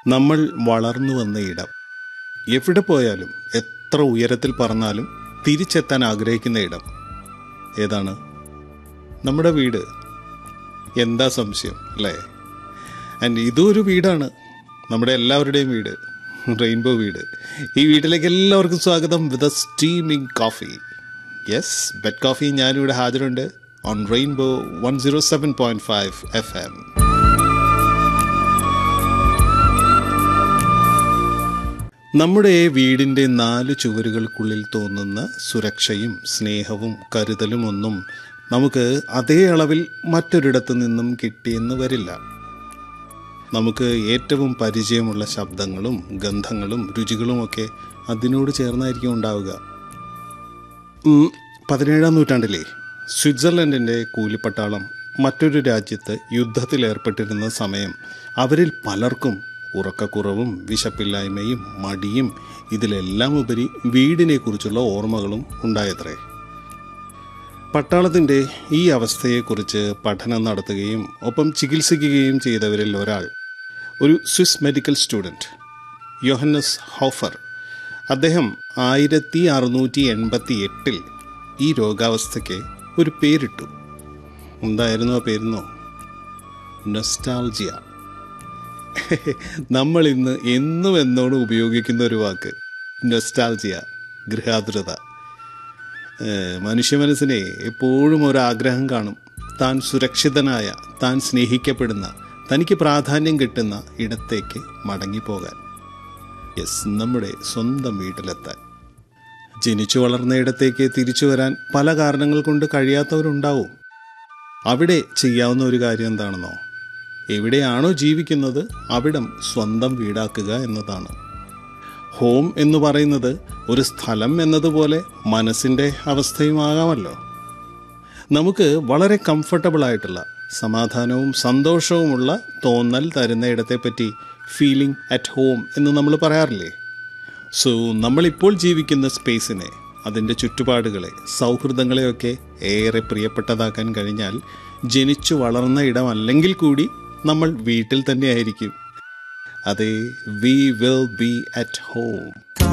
നമ്മൾ വളർന്നു വന്ന ഇടം എവിടെ പോയാലും എത്ര ഉയരത്തിൽ പറന്നാലും തിരിച്ചെത്താൻ ആഗ്രഹിക്കുന്ന ഇടം ഏതാണ് നമ്മുടെ വീട് എന്താ സംശയം അല്ലേ ആൻഡ് ഇതും ഒരു വീടാണ് നമ്മുടെ എല്ലാവരുടെയും വീട് റെയിൻബോ വീട് ഈ വീട്ടിലേക്ക് എല്ലാവർക്കും സ്വാഗതം with steaming coffee yes bed coffee ഞാനിവിടെ ഹാജരുണ്ട് on rainbow one zero seven point five F M നമ്മുടെ വീടിൻ്റെ നാല് ചുവരുകൾക്കുള്ളിൽ തോന്നുന്ന സുരക്ഷയും സ്നേഹവും കരുതലും ഒന്നും നമുക്ക് അതേ അളവിൽ മറ്റൊരിടത്തു നിന്നും കിട്ടിയെന്ന് വരില്ല നമുക്ക് ഏറ്റവും പരിചയമുള്ള ശബ്ദങ്ങളും ഗന്ധങ്ങളും രുചികളുമൊക്കെ അതിനോട് ചേർന്നായിരിക്കും ഉണ്ടാവുക ഉം, പതിനേഴാം നൂറ്റാണ്ടിലെ സ്വിറ്റ്സർലൻഡിൻ്റെ കൂലിപ്പട്ടാളം മറ്റൊരു രാജ്യത്ത് യുദ്ധത്തിലേർപ്പെട്ടിരുന്ന സമയം അവരിൽ പലർക്കും ഉറക്കക്കുറവും വിശപ്പില്ലായ്മയും മടിയും ഇതിലെല്ലാം ഉപരി വീടിനെക്കുറിച്ചുള്ള ഓർമ്മകളും ഉണ്ടായത്രേ പട്ടാളത്തിൻ്റെ ഈ അവസ്ഥയെക്കുറിച്ച് പഠനം നടത്തുകയും ഒപ്പം ചികിത്സിക്കുകയും ചെയ്തവരിൽ ഒരാൾ ഒരു Swiss medical student Johannes Hofer അദ്ദേഹം ആയിരത്തി അറുന്നൂറ്റി എൺപത്തി എട്ടിൽ ഈ രോഗാവസ്ഥയ്ക്ക് ഒരു പേരിട്ടു എന്തായിരുന്നു ആ പേരുന്നോ നൊസ്റ്റാൾജിയ നമ്മൾ ഇന്ന് എന്നും എന്നോട് ഉപയോഗിക്കുന്ന ഒരു വാക്ക് നൊസ്റ്റാൾജിയ ഗൃഹാതുരത ഏഹ് മനുഷ്യ മനസ്സിനെ എപ്പോഴും ഒരാഗ്രഹം കാണും താൻ സുരക്ഷിതനായ താൻ സ്നേഹിക്കപ്പെടുന്ന തനിക്ക് പ്രാധാന്യം കിട്ടുന്ന ഇടത്തേക്ക് മടങ്ങിപ്പോകാൻ യെസ് നമ്മുടെ സ്വന്തം വീട്ടിലെത്താൻ ജനിച്ചു വളർന്ന ഇടത്തേക്ക് തിരിച്ചു വരാൻ പല കാരണങ്ങൾ കൊണ്ട് കഴിയാത്തവരുണ്ടാവും അവിടെ ചെയ്യാവുന്ന ഒരു കാര്യം എന്താണെന്നോ എവിടെയാണോ ജീവിക്കുന്നത് അവിടം സ്വന്തം വീടാക്കുക എന്നതാണ് ഹോം എന്ന് പറയുന്നത് ഒരു സ്ഥലം എന്നതുപോലെ മനസ്സിൻ്റെ അവസ്ഥയുമാകാമല്ലോ നമുക്ക് വളരെ കംഫർട്ടബിൾ ആയിട്ടുള്ള സമാധാനവും സന്തോഷവുമുള്ള തോന്നൽ തരുന്ന ഇടത്തെപ്പറ്റി ഫീലിംഗ് അറ്റ് ഹോം എന്ന് നമ്മൾ പറയാറില്ലേ സോ നമ്മളിപ്പോൾ ജീവിക്കുന്ന സ്പേസിനെ അതിൻ്റെ ചുറ്റുപാടുകളെ സൗഹൃദങ്ങളെയൊക്കെ ഏറെ പ്രിയപ്പെട്ടതാക്കാൻ കഴിഞ്ഞാൽ ജനിച്ചു വളർന്ന ഇടമല്ലെങ്കിൽ കൂടി നമ്മൾ വീട്ടിൽ തന്നെ ആയിരിക്കും അതെ we will be at home